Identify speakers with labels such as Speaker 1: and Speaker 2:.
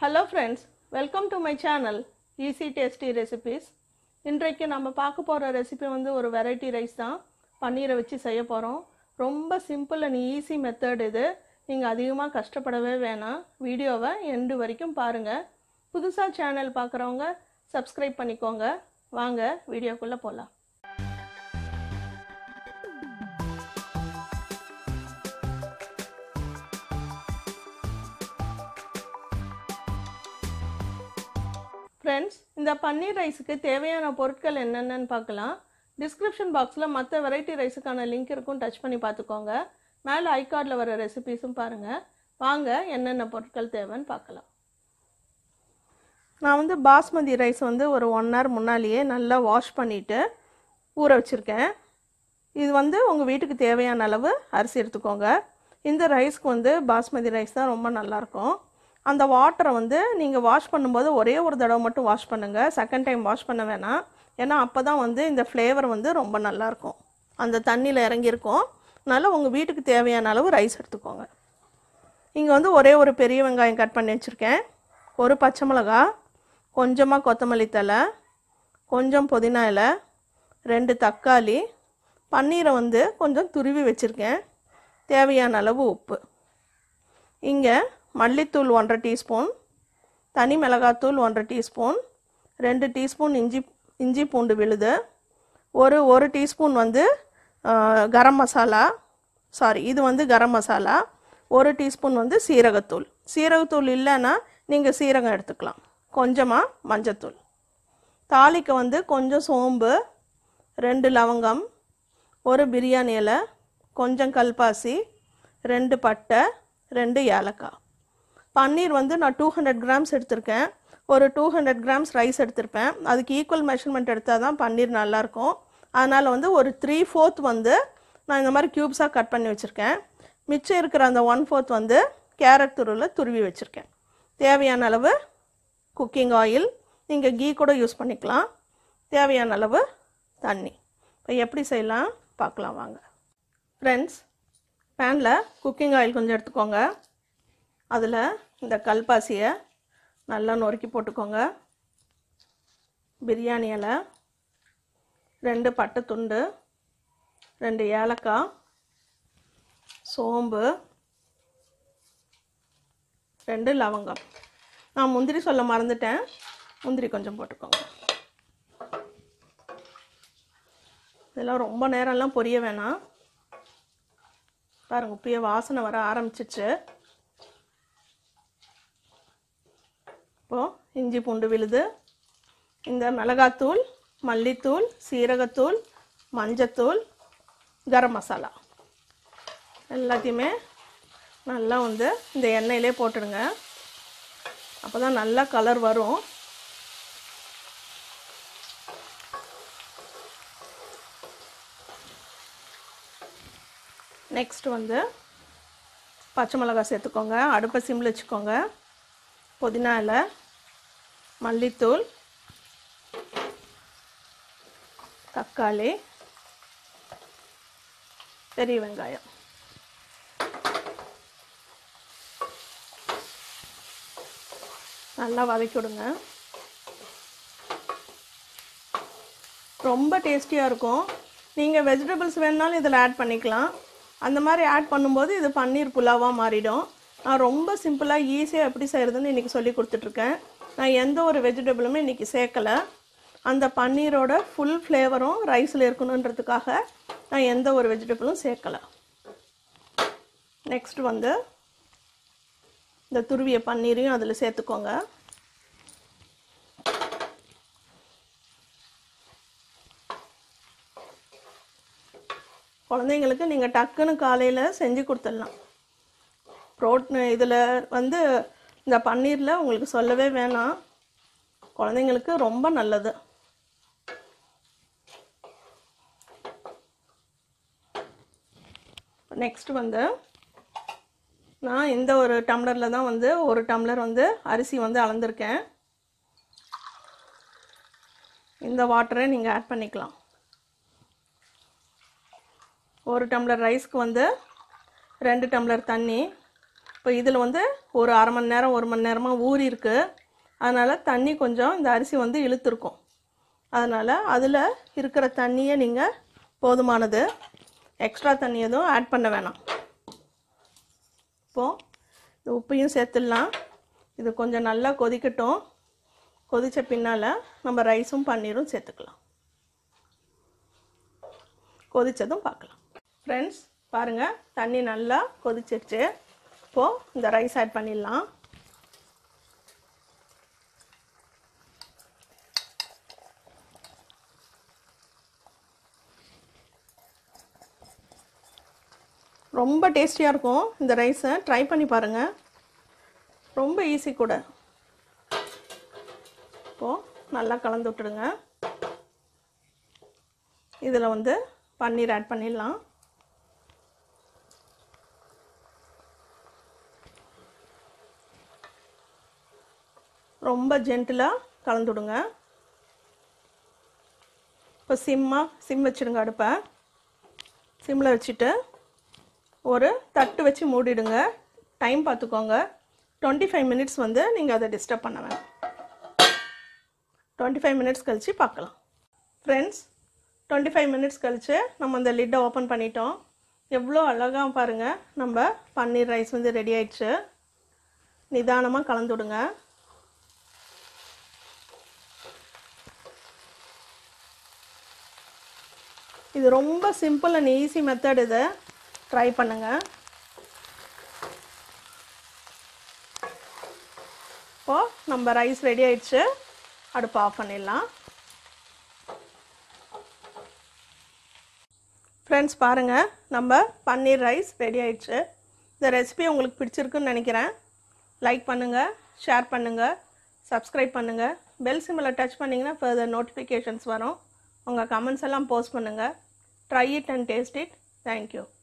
Speaker 1: hello friends welcome to my channel easy tasty recipes இன்றைக்கு நம்ம பார்க்க போகிற ரெசிபி வந்து ஒரு வெரைட்டி ரைஸ் தான் பன்னீரை வச்சு செய்ய போகிறோம் ரொம்ப சிம்பிள் அண்ட் ஈஸி மெத்தட் இது நீங்கள் அதிகமாக கஷ்டப்படவே வேணாம் வீடியோவை எண்டு வரைக்கும் பாருங்கள் புதுசாக சேனல் பார்க்குறவங்க சப்ஸ்கிரைப் பண்ணிக்கோங்க வாங்க வீடியோக்குள்ளே போகலாம் ஃப்ரெண்ட்ஸ் இந்த பன்னீர் ரைஸுக்கு தேவையான பொருட்கள் என்னென்னு பார்க்கலாம் டிஸ்கிரிப்ஷன் பாக்ஸில் மற்ற வெரைட்டி ரைஸுக்கான லிங்க் இருக்கும் டச் பண்ணி பார்த்துக்கோங்க மேலே ஐகார்டில் வர ரெசிபீஸும் பாருங்கள் வாங்க என்னென்ன பொருட்கள் தேவைன்னு பார்க்கலாம் நான் வந்து பாஸ்மதி ரைஸ் வந்து ஒரு ஒன் ஹவர் முன்னாலேயே நல்லா வாஷ் பண்ணிவிட்டு ஊற வச்சுருக்கேன் இது வந்து உங்கள் வீட்டுக்கு தேவையான அளவு அரிசி எடுத்துக்கோங்க இந்த ரைஸ்க்கு வந்து பாஸ்மதி ரைஸ் தான் ரொம்ப நல்லாயிருக்கும் அந்த வாட்டரை வந்து நீங்கள் வாஷ் பண்ணும்போது ஒரே ஒரு தடவை மட்டும் வாஷ் பண்ணுங்கள் செகண்ட் டைம் வாஷ் பண்ண வேணாம் ஏன்னா அப்போ தான் வந்து இந்த ஃப்ளேவர் வந்து ரொம்ப நல்லாயிருக்கும் அந்த தண்ணியில் இறங்கியிருக்கும் அதனால் உங்கள் வீட்டுக்கு தேவையான அளவு ரைஸ் எடுத்துக்கோங்க இங்கே வந்து ஒரே ஒரு பெரிய வெங்காயம் கட் பண்ணி வச்சுருக்கேன் ஒரு பச்சை மிளகா கொஞ்சமாக கொத்தமல்லி தழை கொஞ்சம் புதினா இலை ரெண்டு தக்காளி பன்னீரை வந்து கொஞ்சம் துருவி வச்சுருக்கேன் தேவையான அளவு உப்பு இங்கே மல்லித்தூள் ஒன்றரை டீஸ்பூன் தனி மிளகாத்தூள் ஒன்றரை டீஸ்பூன் ரெண்டு டீஸ்பூன் இஞ்சி இஞ்சி பூண்டு விழுது ஒரு ஒரு டீஸ்பூன் வந்து கரம் மசாலா சாரி இது வந்து கரம் மசாலா ஒரு டீஸ்பூன் வந்து சீரகத்தூள் சீரகத்தூள் இல்லைன்னா நீங்கள் சீரகம் எடுத்துக்கலாம் கொஞ்சமாக மஞ்சத்தூள் தாளிக்க வந்து கொஞ்சம் சோம்பு ரெண்டு லவங்கம் ஒரு பிரியாணி இலை கொஞ்சம் கல்பாசி ரெண்டு பட்டை ரெண்டு ஏலக்காய் பன்னீர் வந்து நான் டூ ஹண்ட்ரட் கிராம்ஸ் எடுத்திருக்கேன் ஒரு டூ ஹண்ட்ரட் கிராம்ஸ் ரைஸ் எடுத்திருப்பேன் அதுக்கு ஈக்குவல் மெஷர்மெண்ட் எடுத்தால் தான் பன்னீர் நல்லாயிருக்கும் அதனால் வந்து ஒரு த்ரீ ஃபோர்த் வந்து நான் இந்த மாதிரி க்யூப்ஸாக கட் பண்ணி வச்சுருக்கேன் மிச்சம் இருக்கிற அந்த ஒன் ஃபோர்த் வந்து கேரட் துருவில் துருவி வச்சுருக்கேன் தேவையான அளவு குக்கிங் ஆயில் நீங்கள் கீ கூட யூஸ் பண்ணிக்கலாம் தேவையான அளவு தண்ணி இப்போ எப்படி செய்யலாம் பார்க்கலாம் வாங்க ஃப்ரெண்ட்ஸ் பேனில் குக்கிங் ஆயில் கொஞ்சம் எடுத்துக்கோங்க அதில் இந்த கல்பாசியை நல்லா நொறுக்கி போட்டுக்கோங்க பிரியாணி இலை ரெண்டு பட்டை துண்டு ரெண்டு ஏலக்காய் சோம்பு ரெண்டு லவங்கம் நான் முந்திரி சொல்ல மறந்துட்டேன் முந்திரி கொஞ்சம் போட்டுக்கோங்க இதெல்லாம் ரொம்ப நேரம்லாம் பொரிய வேணாம் பாருங்கள் இப்பயே வாசனை வர ஆரம்பிச்சிச்சு இப்போது இஞ்சி பூண்டு விழுது இந்த மிளகாத்தூள் மல்லித்தூள் சீரகத்தூள் மஞ்சத்தூள் கரம் மசாலா எல்லாத்தையுமே நல்லா வந்து இந்த எண்ணெயிலே போட்டுடுங்க அப்போ தான் நல்லா கலர் வரும் நெக்ஸ்ட் வந்து பச்சை மிளகாய் சேர்த்துக்கோங்க அடுப்பை சிம்மில் வச்சுக்கோங்க புதினா இலை மல்லித்தூள் தக்காளி பெரிய வெங்காயம் நல்லா வதக்கி விடுங்க ரொம்ப டேஸ்டியாக இருக்கும் நீங்கள் வெஜிடபிள்ஸ் வேணுனாலும் இதில் ஆட் பண்ணிக்கலாம் அந்த மாதிரி ஆட் பண்ணும்போது இது பன்னீர் புலாவாக மாறிடும் நான் ரொம்ப சிம்பிளாக ஈஸியாக எப்படி செய்கிறதுன்னு இன்றைக்கி சொல்லி கொடுத்துட்ருக்கேன் நான் எந்த ஒரு வெஜிடபிளுமே இன்றைக்கி சேர்க்கலை அந்த பன்னீரோட ஃபுல் ஃப்ளேவரும் ரைஸில் இருக்கணுன்றதுக்காக நான் எந்த ஒரு வெஜிடபிளும் சேர்க்கலை நெக்ஸ்ட் வந்து இந்த துருவிய பன்னீரையும் அதில் சேர்த்துக்கோங்க குழந்தைங்களுக்கு நீங்கள் டக்குன்னு காலையில் செஞ்சு கொடுத்துடலாம் ப்ரோட் இதில் வந்து இந்த பன்னீரில் உங்களுக்கு சொல்லவே வேணாம் குழந்தைங்களுக்கு ரொம்ப நல்லது நெக்ஸ்ட் வந்து நான் இந்த ஒரு டம்ளரில் தான் வந்து ஒரு டம்ளர் வந்து அரிசி வந்து அளந்திருக்கேன் இந்த வாட்டரை நீங்கள் ஆட் பண்ணிக்கலாம் ஒரு டம்ளர் ரைஸ்க்கு வந்து ரெண்டு டம்ளர் தண்ணி இப்போ இதில் வந்து ஒரு அரை மணி நேரம் ஒரு மணி நேரமாக ஊறி இருக்கு அதனால் தண்ணி கொஞ்சம் இந்த அரிசி வந்து இழுத்துருக்கும் அதனால் அதில் இருக்கிற தண்ணியை நீங்கள் போதுமானது எக்ஸ்ட்ரா தண்ணி எதுவும் ஆட் பண்ண வேணாம் இப்போது இந்த உப்பையும் சேர்த்துடலாம் இது கொஞ்சம் நல்லா கொதிக்கட்டும் கொதித்த பின்னால் நம்ம ரைஸும் பன்னீரும் சேர்த்துக்கலாம் கொதித்ததும் பார்க்கலாம் ஃப்ரெண்ட்ஸ் பாருங்கள் தண்ணி நல்லா கொதிச்சிருச்சு இப்போது இந்த ரைஸ் ஆட் பண்ணிடலாம் ரொம்ப டேஸ்டியாக இருக்கும் இந்த ரைஸை ட்ரை பண்ணி பாருங்கள் ரொம்ப ஈஸி கூட இப்போது நல்லா கலந்து விட்டுடுங்க இதில் வந்து பன்னீர் ஆட் பண்ணிடலாம் ரொம்ப ஜென்டிலாக கலந்து விடுங்க இப்போ சிம்மாக சிம் வச்சுடுங்க அடுப்பை சிம்மில் வச்சுட்டு ஒரு தட்டு வச்சு மூடிடுங்க டைம் பார்த்துக்கோங்க டுவெண்ட்டி ஃபைவ் மினிட்ஸ் வந்து நீங்கள் அதை டிஸ்டர்ப் பண்ண வேணாம் டுவெண்ட்டி ஃபைவ் மினிட்ஸ் கழித்து பார்க்கலாம் ஃப்ரெண்ட்ஸ் டுவெண்ட்டி ஃபைவ் மினிட்ஸ் கழித்து நம்ம அந்த லிட்டை ஓப்பன் பண்ணிட்டோம் எவ்வளோ அழகாக பாருங்கள் நம்ம பன்னீர் ரைஸ் வந்து ரெடி ஆயிடுச்சு நிதானமாக கலந்து விடுங்க இது ரொம்ப சிம்பிள் அண்ட் ஈஸி மெத்தட் இது ட்ரை பண்ணுங்கள் இப்போது நம்ம ரைஸ் ரெடி ஆயிடுச்சு அடுப்பு ஆஃப் பண்ணிடலாம் ஃப்ரெண்ட்ஸ் பாருங்கள் நம்ம பன்னீர் ரைஸ் ரெடி ஆயிடுச்சு இந்த ரெசிபி உங்களுக்கு பிடிச்சிருக்குன்னு நினைக்கிறேன் லைக் பண்ணுங்கள் ஷேர் பண்ணுங்கள் சப்ஸ்கிரைப் பண்ணுங்கள் பெல் சிம்பிளை டச் பண்ணிங்கன்னா ஃபர்தர் நோட்டிஃபிகேஷன்ஸ் வரும் உங்கள் கமெண்ட்ஸ் எல்லாம் போஸ்ட் பண்ணுங்கள் try it and taste it thank you